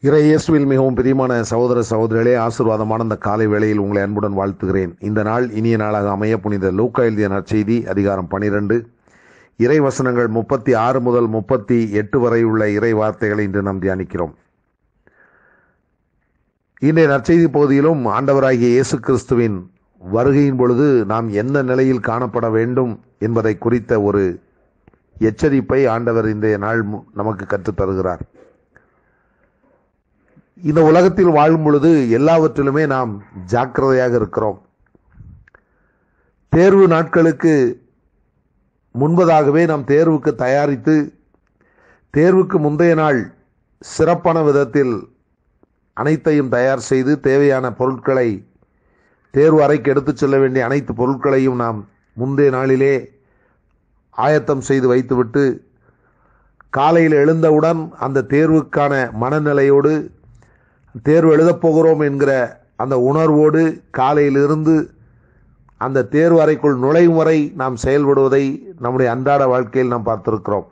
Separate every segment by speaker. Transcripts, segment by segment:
Speaker 1: இறை இயேசுவில் மிகவும் பிரியமான சகோதர சகோதரிகளே ஆசீர்வாதமான இந்த காலை வேளையில் உங்களை அன்புடன் வாழ்த்துகிறேன் இந்த நாள் இனிய நாளாக அமைய புனித லூக்கா எழுதிய நற்செய்தி அதிகாரம் பனிரெண்டு இறை வசனங்கள் முப்பத்தி ஆறு முதல் முப்பத்தி எட்டு வரை உள்ள இறை வார்த்தைகளை இன்று நாம் தியானிக்கிறோம் இன்றைய நற்செய்தி பகுதியிலும் ஆண்டவராகிய இயேசு கிறிஸ்துவின் வருகையின் பொழுது நாம் எந்த நிலையில் காணப்பட வேண்டும் என்பதை குறித்த ஒரு எச்சரிப்பை ஆண்டவர் இன்றைய நாள் மு- நமக்கு கற்றுத் தருகிறார் இந்த உலகத்தில் வாழும் பொழுது எல்லாவற்றிலுமே நாம் ஜாக்கிரதையாக இருக்கிறோம் தேர்வு நாட்களுக்கு முன்பதாகவே நாம் தேர்வுக்கு தயாரித்து தேர்வுக்கு முந்தைய நாள் சிறப்பான விதத்தில் அனைத்தையும் தயார் செய்து தேவையான பொருட்களை தேர்வு அறைக்கு எடுத்துச் செல்ல வேண்டிய அனைத்து பொருட்களையும் நாம் முந்தைய நாளிலே ஆயத்தம் செய்து வைத்துவிட்டு காலையில் எழுந்தவுடன் அந்த தேர்வுக்கான மனநிலையோடு தேர்வு எழுதப் போகிறோம் என்கிற அந்த உணர்வோடு காலையிலிருந்து அந்த தேர்வு அறைக்குள் நுழையும் வரை நாம் செயல்படுவதை நம்முடைய அன்றாட வாழ்க்கையில் நாம் பார்த்திருக்கிறோம்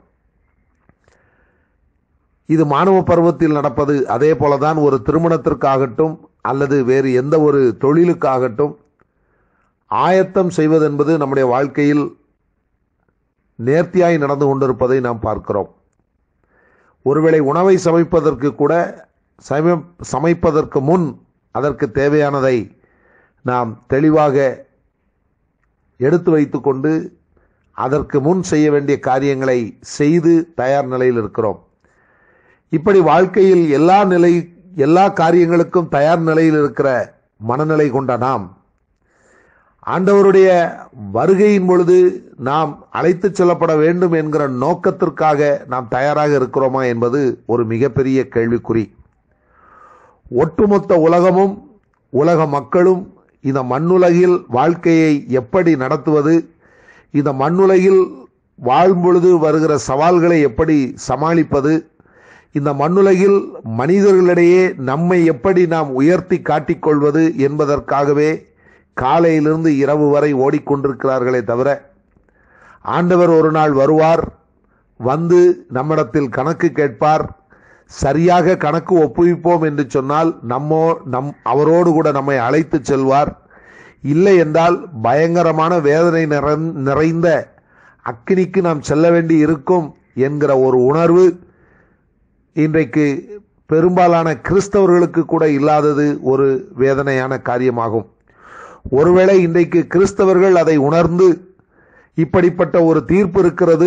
Speaker 1: இது மாணவ பருவத்தில் நடப்பது அதே போலதான் ஒரு திருமணத்திற்காகட்டும் அல்லது வேறு எந்த ஒரு தொழிலுக்காகட்டும் ஆயத்தம் செய்வதென்பது நம்முடைய வாழ்க்கையில் நேர்த்தியாய் நடந்து கொண்டிருப்பதை நாம் பார்க்கிறோம் ஒருவேளை உணவை சமைப்பதற்கு கூட சமை சமைப்பதற்கு முன் அதற்கு தேவையானதை நாம் தெளிவாக எடுத்து வைத்துக்கொண்டு அதற்கு முன் செய்ய வேண்டிய காரியங்களை செய்து தயார் நிலையில் இருக்கிறோம் இப்படி வாழ்க்கையில் எல்லா நிலை எல்லா காரியங்களுக்கும் தயார் நிலையில் இருக்கிற மனநிலை கொண்ட நாம் ஆண்டவருடைய வருகையின் பொழுது நாம் அழைத்துச் செல்லப்பட வேண்டும் என்கிற நோக்கத்திற்காக நாம் தயாராக இருக்கிறோமா என்பது ஒரு மிகப்பெரிய கேள்விக்குறி ஒட்டுமொத்த உலகமும் உலக மக்களும் இந்த மண்ணுலகில் வாழ்க்கையை எப்படி நடத்துவது இந்த மண்ணுலகில் வாழும் பொழுது வருகிற சவால்களை எப்படி சமாளிப்பது இந்த மண்ணுலகில் மனிதர்களிடையே நம்மை எப்படி நாம் உயர்த்தி காட்டிக்கொள்வது என்பதற்காகவே காலையிலிருந்து இரவு வரை ஓடிக்கொண்டிருக்கிறார்களே தவிர ஆண்டவர் ஒரு நாள் வருவார் வந்து நம்மிடத்தில் கணக்கு கேட்பார் சரியாக கணக்கு ஒப்புவிப்போம் என்று சொன்னால் நம்மோ நம் அவரோடு கூட நம்மை அழைத்து செல்வார் இல்லை என்றால் பயங்கரமான வேதனை நிறை- நிறைந்த அக்கினிக்கு நாம் செல்ல வேண்டி இருக்கும் என்கிற ஒரு உணர்வு இன்றைக்கு பெரும்பாலான கிறிஸ்தவர்களுக்கு கூட இல்லாதது ஒரு வேதனையான காரியமாகும் ஒருவேளை இன்றைக்கு கிறிஸ்தவர்கள் அதை உணர்ந்து இப்படிப்பட்ட ஒரு தீர்ப்பு இருக்கிறது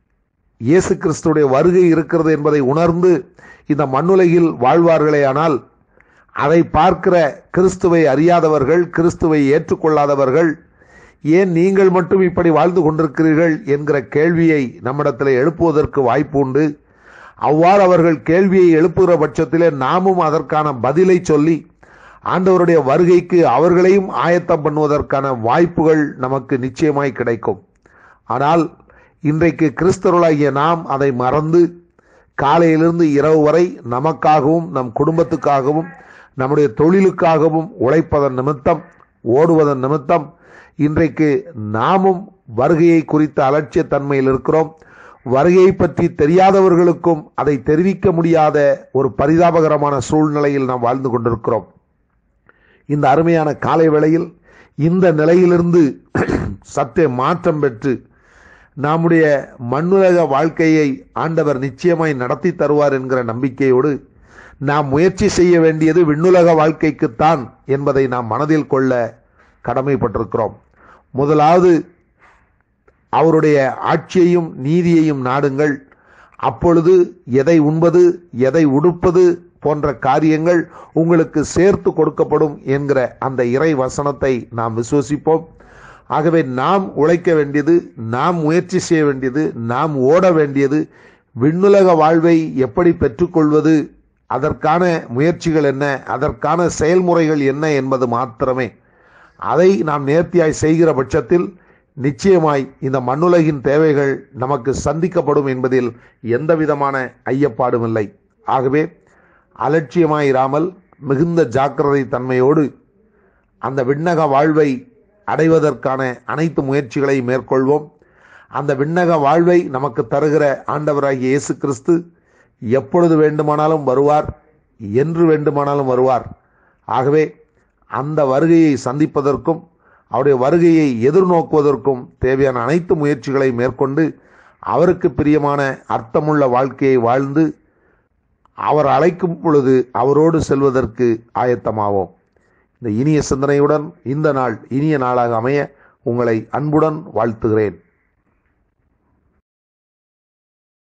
Speaker 1: இயேசு கிறிஸ்துடைய வருகை இருக்கிறது என்பதை உணர்ந்து இந்த மண்ணுலகில் வாழ்வார்களேயானால் அதை பார்க்கிற கிறிஸ்துவை அறியாதவர்கள் கிறிஸ்துவை ஏற்றுக்கொள்ளாதவர்கள் ஏன் நீங்கள் மட்டும் இப்படி வாழ்ந்து கொண்டிருக்கிறீர்கள் என்கிற கேள்வியை நம்மிடத்தில் எழுப்புவதற்கு வாய்ப்பு உண்டு அவ்வாறு அவர்கள் கேள்வியை எழுப்புகிற பட்சத்திலே நாமும் அதற்கான பதிலை சொல்லி ஆண்டவருடைய வருகைக்கு அவர்களையும் ஆயத்தம் பண்ணுவதற்கான வாய்ப்புகள் நமக்கு நிச்சயமாய் கிடைக்கும் ஆனால் இன்றைக்கு கிறிஸ்தவர்களாகிய நாம் அதை மறந்து காலையிலிருந்து இரவு வரை நமக்காகவும் நம் குடும்பத்துக்காகவும் நம்முடைய தொழிலுக்காகவும் உழைப்பதன் நிமித்தம் ஓடுவதன் நிமித்தம் இன்றைக்கு நாமும் வருகையை குறித்த அலட்சியத்தன்மையில் இருக்கிறோம் வருகையை பற்றி தெரியாதவர்களுக்கும் அதை தெரிவிக்க முடியாத ஒரு பரிதாபகரமான சூழ்நிலையில் நாம் வாழ்ந்து கொண்டிருக்கிறோம் இந்த அருமையான காலை வேளையில் இந்த நிலையிலிருந்து சற்றே மாற்றம் பெற்று நம்முடைய மண்ணுலக வாழ்க்கையை ஆண்டவர் நிச்சயமாய் நடத்தி தருவார் என்கிற நம்பிக்கையோடு நாம் முயற்சி செய்ய வேண்டியது விண்ணுலக வாழ்க்கைக்குத்தான் என்பதை நாம் மனதில் கொள்ள கடமைப்பட்டிருக்கிறோம் முதலாவது அவருடைய ஆட்சியையும் நீதியையும் நாடுங்கள் அப்பொழுது எதை உண்பது எதை உடுப்பது போன்ற காரியங்கள் உங்களுக்கு சேர்த்து கொடுக்கப்படும் என்கிற அந்த இறை வசனத்தை நாம் விசுவசிப்போம் ஆகவே நாம் உழைக்க வேண்டியது நாம் முயற்சி செய்ய வேண்டியது நாம் ஓட வேண்டியது விண்ணுலக வாழ்வை எப்படி பெற்றுக்கொள்வது அதற்கான முயற்சிகள் என்ன அதற்கான செயல்முறைகள் என்ன என்பது மாத்திரமே அதை நாம் நேர்த்தியாய் செய்கிற பட்சத்தில் நிச்சயமாய் இந்த மண்ணுலகின் தேவைகள் நமக்கு சந்திக்கப்படும் என்பதில் எந்த விதமான ஐயப்பாடும் இல்லை ஆகவே அலட்சியமாயிராமல் மிகுந்த ஜாக்கிரதை தன்மையோடு அந்த விண்ணக வாழ்வை அடைவதற்கான அனைத்து முயற்சிகளை மேற்கொள்வோம் அந்த விண்ணக வாழ்வை நமக்கு தருகிற ஆண்டவராகிய இயேசு கிறிஸ்து எப்பொழுது வேண்டுமானாலும் வருவார் என்று வேண்டுமானாலும் வருவார் ஆகவே அந்த வருகையை சந்திப்பதற்கும் அவருடைய வருகையை எதிர்நோக்குவதற்கும் தேவையான அனைத்து முயற்சிகளை மேற்கொண்டு அவருக்கு பிரியமான அர்த்தமுள்ள வாழ்க்கையை வாழ்ந்து அவர் அழைக்கும் பொழுது அவரோடு செல்வதற்கு ஆயத்தமாவோம் இந்த இனிய சிந்தனையுடன் இந்த நாள் இனிய நாளாக அமைய உங்களை அன்புடன் வாழ்த்துகிறேன்